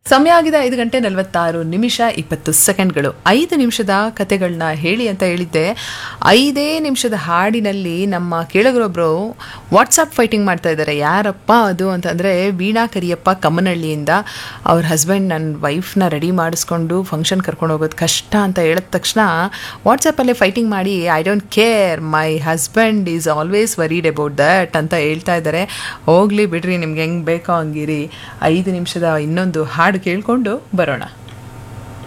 ಸಮಯ ಆಗಿದೆ ಐದು ಗಂಟೆ ನಲವತ್ತಾರು ನಿಮಿಷ ಇಪ್ಪತ್ತು ಸೆಕೆಂಡ್ಗಳು ಐದು ನಿಮಿಷದ ಕತೆಗಳನ್ನ ಹೇಳಿ ಅಂತ ಹೇಳಿದ್ದೆ ಐದೇ ನಿಮಿಷದ ಹಾಡಿನಲ್ಲಿ ನಮ್ಮ ಕೇಳಗರೊಬ್ಬರು ವಾಟ್ಸಪ್ ಫೈಟಿಂಗ್ ಮಾಡ್ತಾ ಇದ್ದಾರೆ ಯಾರಪ್ಪ ಅದು ಅಂತಂದರೆ ವೀಣಾ ಕರಿಯಪ್ಪ ಕಮ್ಮನಹಳ್ಳಿಯಿಂದ ಅವ್ರ ಹಸ್ಬೆಂಡ್ ನನ್ನ ವೈಫ್ನ ರೆಡಿ ಮಾಡಿಸ್ಕೊಂಡು ಫಂಕ್ಷನ್ ಕರ್ಕೊಂಡು ಹೋಗೋದು ಕಷ್ಟ ಅಂತ ಹೇಳಿದ ತಕ್ಷಣ ವಾಟ್ಸಪ್ಪಲ್ಲೇ ಫೈಟಿಂಗ್ ಮಾಡಿ I don't care my husband is always worried about that ಅಂತ ಹೇಳ್ತಾ ಇದ್ದಾರೆ ಹೋಗ್ಲಿ ಬಿಡ್ರಿ ನಿಮ್ಗೆ ಹೆಂಗೆ ಬೇಕೋ ಹಂಗಿರಿ ಐದು ನಿಮಿಷದ ಇನ್ನೊಂದು ಹಾಡು ಕೇಳಿಕೊಂಡು ಬರೋಣ